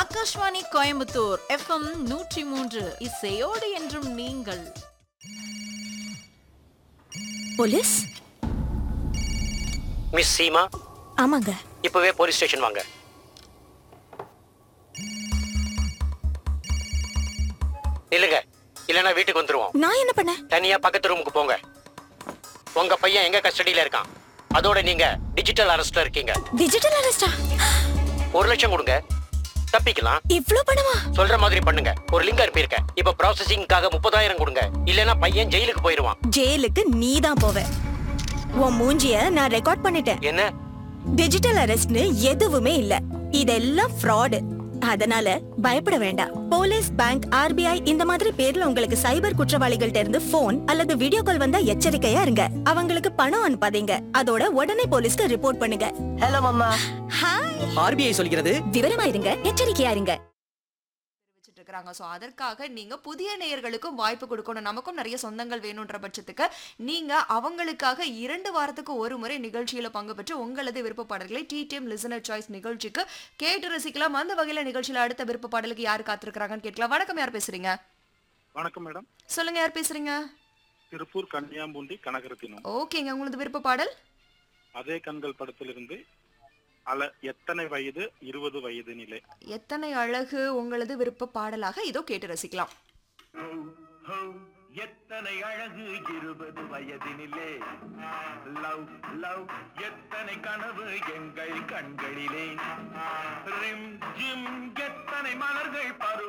Akashvani Coimbatore FM நூற்றி மூன்று இசையோடு என்றும் நீங்கள் போலீஸ் மிஸ் சீமா ஆமாங்க இப்பவே போலீஸ் ஸ்டேஷன் வாங்க இல்லைங்க இல்லைன்னா வீட்டுக்கு வந்துருவோம் நான் என்ன பண்ணேன் தனியா பக்கத்து ரூமுக்கு போங்க உங்க பையன் எங்க கஸ்டடியில இருக்கான் அதோட நீங்க டிஜிட்டல் அரெஸ்ட்ல இருக்கீங்க டிஜிட்டல் அரெஸ்டா ஒரு லட்சம் கொடுங்க தப்பிக்கலாம் இவ்ளோ பணமா சொல்ற மாதிரி பண்ணுங்க ஒரு லிங்க் அனுப்பியிருக்க இப்ப ப்ராசஸிங்காக முப்பதாயிரம் கொடுங்க இல்லைன்னா பையன் ஜெயிலுக்கு போயிருவான் ஜெயிலுக்கு நீ தான் போவ உன் மூஞ்சிய நான் ரெக்கார்ட் பண்ணிட்டேன் என்ன டிஜிட்டல் அரெஸ்ட்னு எதுவுமே இல்ல இதெல்லாம் ஃப்ராடு அதனால பயப்பட வேண்டாம் போலீஸ் பேங்க் ஆர்பிஐ இந்த மாதிரி பேர்ல உங்களுக்கு சைபர் குற்றவாளிகள்ட்ட இருந்து போன் அல்லது வீடியோ கால் வந்தா எச்சரிக்கையா இருங்க அவங்களுக்கு பணம் அனுப்பாதீங்க அதோட உடனே போலீஸ்க்கு ரிப்போர்ட் பண்ணுங்க ஹலோ மம்மா ஹாய் ஆர்பிஐ சொல்கிறது விவரமா இருங்க எச்சரிக்கையா இருங்க தெரிவிச்சிட்டு இருக்காங்க ஸோ அதற்காக நீங்க புதிய நேயர்களுக்கும் வாய்ப்பு கொடுக்கணும் நமக்கும் நிறைய சொந்தங்கள் வேணுன்ற பட்சத்துக்கு நீங்க அவங்களுக்காக இரண்டு வாரத்துக்கு ஒரு முறை நிகழ்ச்சியில பங்கு பெற்று உங்களது விருப்ப பாடல்களை டி டைம் லிசனர் சாய்ஸ் நிகழ்ச்சிக்கு கேட்டு ரசிக்கலாம் அந்த வகையில நிகழ்ச்சியில அடுத்த விருப்ப பாடலுக்கு யார் காத்திருக்கிறாங்கன்னு கேட்கலாம் வணக்கம் யார் பேசுறீங்க வணக்கம் மேடம் சொல்லுங்க யார் பேசுறீங்க திருப்பூர் கன்னியாம்பூண்டி கனகரத்தினம் ஓகேங்க உங்களது விருப்ப பாடல் அதே கண்கள் படத்திலிருந்து அல எத்தனை வயது இருபது வயது நிலை எத்தனை அழகு உங்களது விருப்ப பாடலாக இதோ கேட்டு ரசிக்கலாம் எத்தனை அழகு இருபது வயதினிலே லவ் லவ் எத்தனை கனவு எங்கள் கண்களிலே ரிம் ஜிம் எத்தனை மலர்கள் பரு